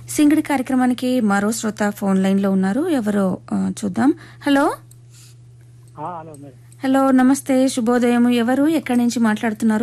సింగిడి కార్యక్రమానికి మరో శ్రోత ఫోన్ లైన్ లో ఉన్నారు ఎవరో ఆ, చూద్దాం హలో ఆ, హలో మేడం హలో నమస్తే శుభోదయం ఎవరు ఎక్కడి నుంచి మాట్లాడుతున్నారు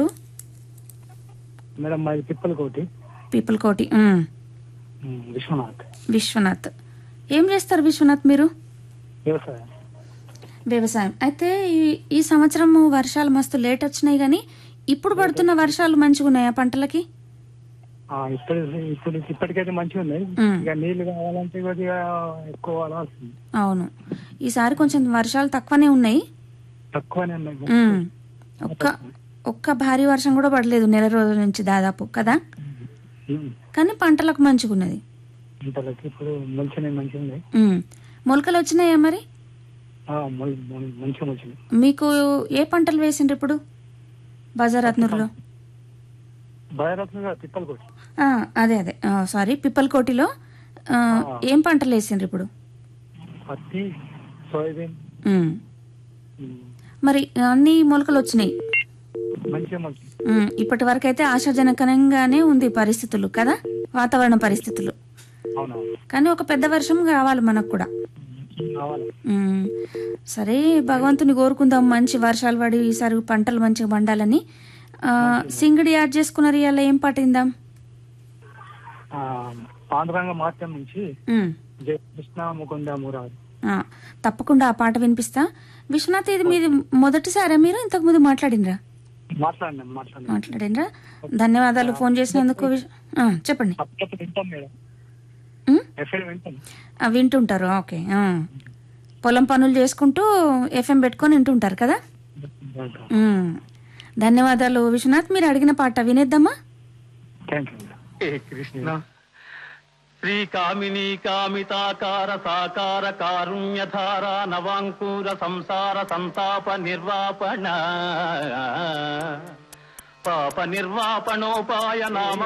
మేడం మాది పిప్పలకోటి పీపుల్ కోటి ఉమ్, ఉమ్, విశ్వనాథ్ విశ్వనాథ్ ఏం చేస్తారు విశ్వనాథ్ మీరు వ్యవసాయం వ్యవసాయం అయితే ఈ- ఈ సంవత్సరం వర్షాలు మస్తు లేట్ వచ్చినాయి కానీ ఇప్పుడు పడుతున్న వర్షాలు మంచిగా ఉన్నాయా పంటలకి ఆ, ఇప్పుడు ఇప్పుడు ఇప్పటికైతే మంచిగా ఉన్నాయి ఉమ్. ఇక నీళ్లు కావాలంటే కొద్దిగా ఎక్కువ కావాల్సింది అవును ఈసారి కొంచెం వర్షాలు తక్కువనే ఉన్నాయి తక్కువనే ఉన్నాయి ఉమ్, ఒక్క ఒక్క భారీ వర్షం కూడా పడలేదు నెల రోజుల నుంచి దాదాపు కదా ఉమ్. కానీ పంటలకు మంచిగా ఉన్నది ఇంతలోకి ఇప్పుడు మొలిచినాయి మంచిగా ఉన్నాయి ఉమ్, మొలకలు వచ్చినాయా మరి ఆ, మొల్- మొల్- మంచిగా మొలిచినాయి మీకు ఏ పంటలు వేసిండ్రు ఇప్పుడు బజారత్నూరులో భయరత్న గారు పిప్పలకోటి ఆ, అదే అదే ఆ, సారీ పిప్పలకోటిలో ఆ, ఏం పంటలు వేసిండ్రు ఇప్పుడు పత్తి సోయాబీన్ ఉమ్, ఉమ్, మరి అన్ని మొలకలు వచ్చినాయి మంచిగా మొలిచింది ఉమ్, ఇప్పటి వరకు అయితే ఆశాజనకంగానే ఉంది పరిస్థితులు కదా వాతావరణ పరిస్థితులు అవునవును కానీ ఒక పెద్ద వర్షం కావాలి మనకు కూడా కావాలి ఉమ్, సరే భగవంతుని కోరుకుందాం మంచి వర్షాలు పడి ఈసారి పంటలు మంచిగా పండాలని ఆ, సింగిడి యాడ్ చేసుకున్నారు ఇవాళ ఏం పాటిందాం ఆ, పాండురంగ మాత్యం నుంచి ఉమ్, జయ కృష్ణ ముకుంద మురారి ఆ, తప్పకుండా ఆ పాట వినిపిస్తా విశ్వనాథ్ ఇది మీది మొదటిసారా మీరు ఇంతకు ముందు మాట్లాడినరా మాట్లాడినాం మాట్లాడినాం మాట్లాడినరా ధన్యవాదాలు ఫోన్ చేసినందుకు విష్- ఆ, చెప్పండి అప్పుడప్పుడు వింటాం మేడం ఉమ్, ఎఫ్ఐ వింటాం ఆ, వింటుంటారు ఓకే ఆ. పొలం పనులు చేసుకుంటూ ఎఫ్ఎం పెట్టుకొని వింటుంటారు కదా వింటాం ఉమ్. ధన్యవాదాలు విశ్వనాథ్ మీరు అడిగిన పాట వినేద్దామా థ్యాంక్ యూ మేడం కృష్ణ శ్రీకామినీ కామితాకార సాకార కారుణ్యధార నవాంకూర సంసార సంతాప నిర్వాపణ పాప నిర్వాపణోపాయ నామ